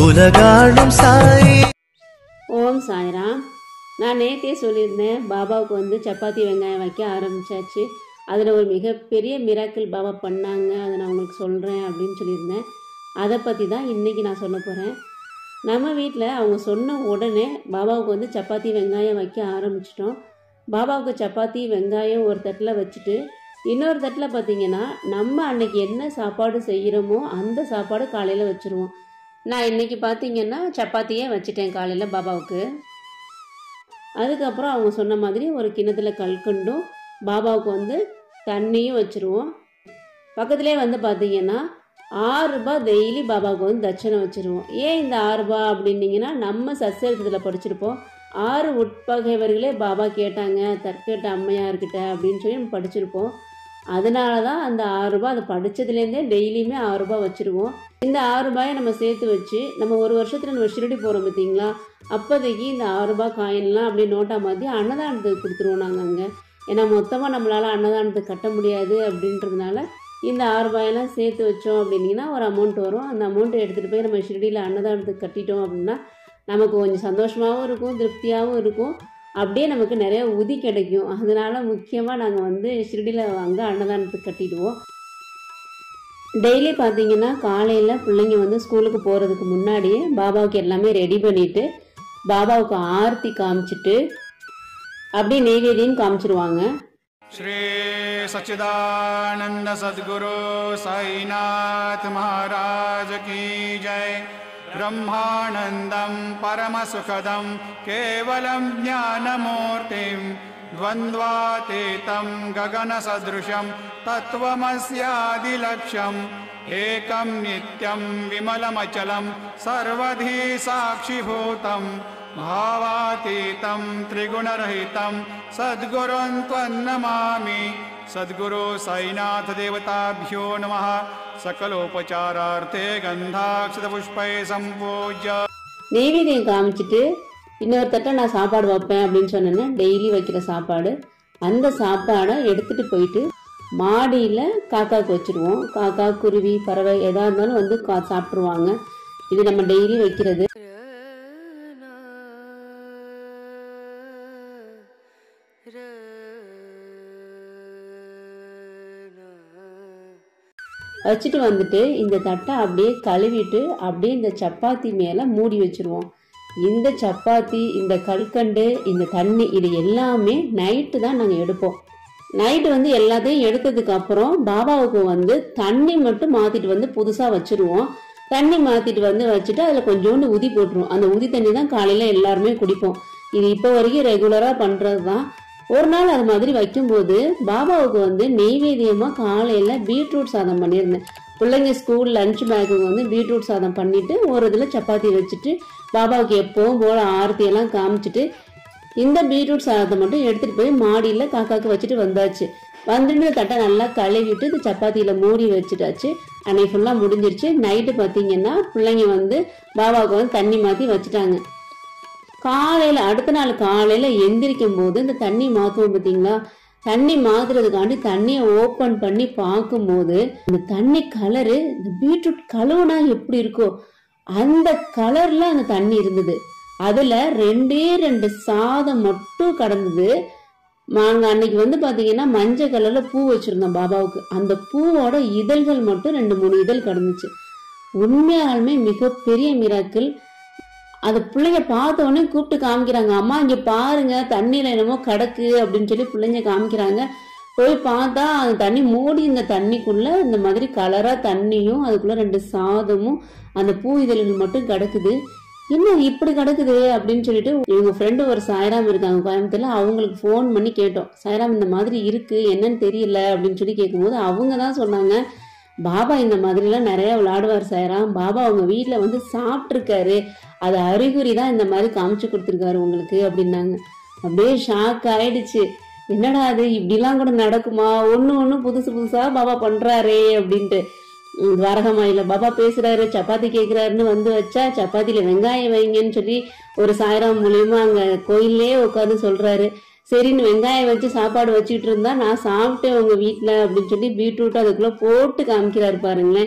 உலகாளும் சாய் ஓம் சாய்ராம் நான் நேற்றே சொல்லியிருந்தேன் பாபாவுக்கு வந்து சப்பாத்தி வெங்காயம் வைக்க ஆரம்பிச்சாச்சு அதில் ஒரு மிகப்பெரிய மிராக்கிள் பாபா பண்ணாங்க அதை நான் உங்களுக்கு சொல்கிறேன் அப்படின்னு சொல்லியிருந்தேன் அதை பற்றி தான் இன்றைக்கி நான் சொல்ல போகிறேன் நம்ம வீட்டில் அவங்க சொன்ன உடனே பாபாவுக்கு வந்து சப்பாத்தி வெங்காயம் வைக்க ஆரம்பிச்சிட்டோம் பாபாவுக்கு சப்பாத்தி வெங்காயம் ஒரு தட்டில் வச்சுட்டு இன்னொரு தட்டில் பார்த்தீங்கன்னா நம்ம அன்னைக்கு என்ன சாப்பாடு செய்கிறோமோ அந்த சாப்பாடு காலையில் வச்சுருவோம் நான் இன்னைக்கு பார்த்தீங்கன்னா சப்பாத்தியே வச்சுட்டேன் காலையில் பாபாவுக்கு அதுக்கப்புறம் அவங்க சொன்ன மாதிரி ஒரு கிண்ணத்தில் கல்கண்டும் பாபாவுக்கு வந்து தண்ணியும் வச்சுருவோம் பக்கத்துலேயே வந்து பார்த்தீங்கன்னா ஆறு ரூபாய் டெய்லி பாபாவுக்கு வந்து தட்சணை வச்சுருவோம் ஏன் இந்த ஆறு ரூபாய் அப்படின்னீங்கன்னா நம்ம சச்சரித்தத்தில் படிச்சிருப்போம் ஆறு உட்பகைவர்களே பாபா கேட்டாங்க தற்கட்ட அம்மையார்கிட்ட அப்படின்னு சொல்லி நம்ம படிச்சிருப்போம் அதனால தான் அந்த ஆறு ரூபாய் அதை படித்ததுலேருந்தே டெய்லியுமே ஆறு ரூபாய் வச்சுருவோம் இந்த ஆறு ரூபாயை நம்ம சேர்த்து வச்சு நம்ம ஒரு வருஷத்தில் நம்ம ஷிரடி போகிறோம் பார்த்தீங்களா அப்போதைக்கு இந்த ஆறு ரூபாய் காயின்லாம் அப்படியே நோட்டாக மாற்றி அன்னதானத்துக்கு கொடுத்துருவோம் நாங்கள் அங்கே ஏன்னா மொத்தமாக நம்மளால் அன்னதானத்துக்கு கட்ட முடியாது அப்படின்றதுனால இந்த ஆறு ரூபாயெல்லாம் சேர்த்து வச்சோம் அப்படின்னீங்கன்னா ஒரு அமௌண்ட் வரும் அந்த அமௌண்ட்டை எடுத்துகிட்டு போய் நம்ம ஷிரடியில் அன்னதானத்துக்கு கட்டிட்டோம் அப்படின்னா நமக்கு கொஞ்சம் சந்தோஷமாகவும் இருக்கும் திருப்தியாகவும் இருக்கும் அப்படியே நமக்கு நிறைய உதி கிடைக்கும் அதனால முக்கியமாக நாங்கள் வந்து ஷிரடியில் அங்கே அன்னதானத்துக்கு கட்டிடுவோம் டெய்லி பார்த்தீங்கன்னா காலையில் பிள்ளைங்க வந்து ஸ்கூலுக்கு போகிறதுக்கு முன்னாடியே பாபாவுக்கு எல்லாமே ரெடி பண்ணிவிட்டு பாபாவுக்கு ஆர்த்தி காமிச்சிட்டு அப்படியே நெய்வேதியும் காமிச்சிருவாங்க श्री सच्चिदानंद सद्गुरु साईनाथ महाराज की जय ब्रह्मानन्दं परमसुखदं केवलं ज्ञानमूर्तिं द्वन्द्वातीतं गगनसदृशं तत्त्वमस्यादिलक्ष्यम् एकं नित्यं विमलमचलं सर्वधी साक्षिभूतं भावातीतं त्रिगुणरहितं सद्गुरुं त्वन्नमामि सद्गुरु साईनाथदेवताभ्यो नमः सकलोपचारार्थे गन्धाक्षतपुष्पै सम्पूज्य நெய்வேதியம் காமிச்சிட்டு இன்னொரு தட்டை நான் சாப்பாடு வைப்பேன் அப்படின்னு சொன்னேன்னா டெய்லி வைக்கிற சாப்பாடு அந்த சாப்பாடை எடுத்துகிட்டு போயிட்டு மாடியில் காக்காவுக்கு வச்சுருவோம் காக்கா குருவி பறவை எதாக இருந்தாலும் வந்து கா சாப்பிட்ருவாங்க இது நம்ம டெய்லி வைக்கிறது வச்சுட்டு வந்துட்டு இந்த தட்டை அப்படியே கழுவிட்டு அப்படியே இந்த சப்பாத்தி மேலே மூடி வச்சிருவோம் இந்த சப்பாத்தி இந்த கல்கண்டு இந்த தண்ணி இது எல்லாமே நைட்டு தான் நாங்கள் எடுப்போம் நைட்டு வந்து எல்லாத்தையும் எடுத்ததுக்கு அப்புறம் பாபாவுக்கு வந்து தண்ணி மட்டும் மாற்றிட்டு வந்து புதுசாக வச்சுருவோம் தண்ணி மாற்றிட்டு வந்து வச்சுட்டு அதில் கொஞ்சோண்டு உதி போட்டுருவோம் அந்த உதி தண்ணி தான் காலையில் எல்லாருமே குடிப்போம் இது இப்போ வரைக்கும் ரெகுலராக பண்ணுறது தான் ஒரு நாள் அது மாதிரி வைக்கும்போது பாபாவுக்கு வந்து நெய்வேத்தியமாக காலையில் பீட்ரூட் சாதம் பண்ணியிருந்தேன் பிள்ளைங்க ஸ்கூல் லஞ்ச் பேக்குக்கு வந்து பீட்ரூட் சாதம் பண்ணிட்டு ஒரு இதில் சப்பாத்தி வச்சுட்டு பாபாவுக்கு எப்பவும் போல ஆரத்தி எல்லாம் காமிச்சிட்டு இந்த பீட்ரூட் சாதத்தை மட்டும் எடுத்துகிட்டு போய் மாடியில் காக்காக்கு வச்சுட்டு வந்தாச்சு வந்துட்டு இந்த தட்டை நல்லா கழுவிட்டு இந்த சப்பாத்தியில் மூடி வச்சுட்டாச்சு அன்னைக்கு ஃபுல்லாக முடிஞ்சிருச்சு நைட்டு பார்த்தீங்கன்னா பிள்ளைங்க வந்து பாபாவுக்கு வந்து தண்ணி மாற்றி வச்சுட்டாங்க காலையில் அடுத்த நாள் காலையில் எந்திரிக்கும் போது இந்த தண்ணி மாற்றுவோம் பார்த்தீங்களா தண்ணி மாத்துறதுக்காண்டி தண்ணியை ஓப்பன் பண்ணி பார்க்கும்போது அந்த தண்ணி கலரு இந்த பீட்ரூட் கழுவுனா எப்படி இருக்கோ அந்த கலர்ல அந்த தண்ணி இருந்தது அதுல ரெண்டே ரெண்டு சாதம் மட்டும் கடந்தது நாங்க அன்னைக்கு வந்து பாத்தீங்கன்னா மஞ்சள் கலர்ல பூ வச்சிருந்தோம் பாபாவுக்கு அந்த பூவோட இதழ்கள் மட்டும் ரெண்டு மூணு இதழ் கடந்துச்சு உண்மையாலுமே மிகப்பெரிய மிராக்கள் அது பிள்ளைங்க பார்த்த உடனே கூப்பிட்டு காமிக்கிறாங்க அம்மா இங்க பாருங்க தண்ணியில என்னமோ கிடக்கு அப்படின்னு சொல்லி பிள்ளைங்க காமிக்கிறாங்க போய் பார்த்தா அந்த தண்ணி மூடி இந்த தண்ணிக்குள்ள இந்த மாதிரி கலரா தண்ணியும் அதுக்குள்ள ரெண்டு சாதமும் அந்த பூ இதழ்கள் மட்டும் கிடக்குது என்ன இப்படி கிடக்குது அப்படின்னு சொல்லிட்டு இவங்க ஃப்ரெண்டு ஒரு சாய்ராம் இருக்காங்க கோயம்புத்தூர்ல அவங்களுக்கு ஃபோன் பண்ணி கேட்டோம் சாய்ராம் இந்த மாதிரி இருக்கு என்னன்னு தெரியல அப்படின்னு சொல்லி கேட்கும்போது அவங்க தான் சொன்னாங்க பாபா இந்த மாதிரிலாம் நிறைய விளையாடுவார் சாய்ராம் பாபா அவங்க வீட்டில் வந்து சாப்பிட்ருக்காரு அது அறிகுறி தான் இந்த மாதிரி காமிச்சு கொடுத்துருக்காரு உங்களுக்கு அப்படின்னாங்க அப்படியே ஷாக் ஆயிடுச்சு என்னடா அது இப்படிலாம் கூட நடக்குமா ஒன்று ஒன்று புதுசு புதுசாக பாபா பண்ணுறாரே அப்படின்ட்டு ம், துவாரகமாயில பாபா பேசுறாரு சப்பாத்தி கேட்குறாருன்னு வந்து வச்சா சப்பாத்தியில் வெங்காயம் வைங்கன்னு சொல்லி ஒரு சாய்ராம் மூலியமா அங்கே கோயிலே உட்காந்து சொல்றாரு சரின்னு வெங்காயம் வச்சு சாப்பாடு வச்சுக்கிட்டு இருந்தா நான் சாப்பிட்டேன் உங்க வீட்டில் அப்படின்னு சொல்லி பீட்ரூட் அதுக்குள்ள போட்டு காமிக்கிறாரு பாருங்களேன்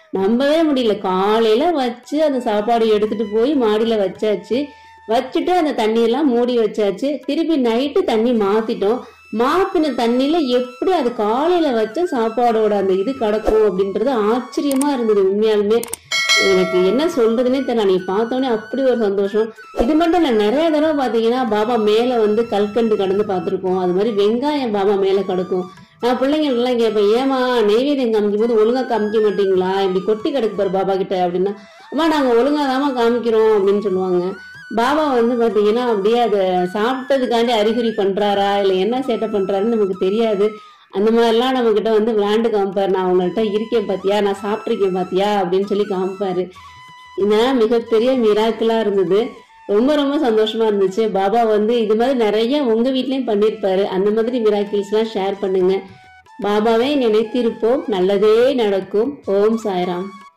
நம்பவே முடியல காலையில வச்சு அந்த சாப்பாடு எடுத்துட்டு போய் மாடியில வச்சாச்சு வச்சுட்டு அந்த தண்ணியெல்லாம் மூடி வச்சாச்சு திருப்பி நைட்டு தண்ணி மாத்திட்டோம் மாத்தின தண்ணியில எப்படி அது காலையில வச்ச சாப்பாடோட அந்த இது கிடக்கும் அப்படின்றது ஆச்சரியமா இருந்தது உண்மையாலுமே எனக்கு என்ன சொல்றதுன்னே தெரியல நீ பார்த்தோன்னே அப்படி ஒரு சந்தோஷம் இது மட்டும் இல்ல நிறைய தடவை பாத்தீங்கன்னா பாபா மேல வந்து கல்கண்டு கடந்து பார்த்திருக்கோம் அது மாதிரி வெங்காயம் பாபா மேல கிடக்கும் நான் பிள்ளைங்களுக்கெல்லாம் கேட்பேன் ஏமா நெய்வேதியம் காமிக்கும் போது ஒழுங்கா காமிக்க மாட்டீங்களா இப்படி கொட்டி கிடக்கு பாரு பாபா கிட்ட அப்படின்னா அம்மா நாங்க ஒழுங்கா தாம்மா காமிக்கிறோம் அப்படின்னு சொல்லுவாங்க பாபா வந்து பாத்தீங்கன்னா அப்படியே அதை சாப்பிட்டதுக்காண்டி அறிகுறி பண்றாரா இல்ல என்ன சேட்டை பண்றாருன்னு நமக்கு தெரியாது அந்த மாதிரிலாம் நம்ம கிட்ட வந்து விளையாண்டு காமிப்பாரு நான் உங்கள்கிட்ட இருக்கேன் பாத்தியா நான் சாப்பிட்ருக்கேன் பாத்தியா அப்படின்னு சொல்லி காமிப்பாரு இதெல்லாம் மிகப்பெரிய மிராக்கிளா இருந்தது ரொம்ப ரொம்ப சந்தோஷமா இருந்துச்சு பாபா வந்து இது மாதிரி நிறைய உங்க வீட்லயும் பண்ணியிருப்பாரு அந்த மாதிரி மிராக்கிள்ஸ்லாம் ஷேர் பண்ணுங்க பாபாவே நினைத்திருப்போம் நல்லதே நடக்கும் ஓம் சாய்ராம்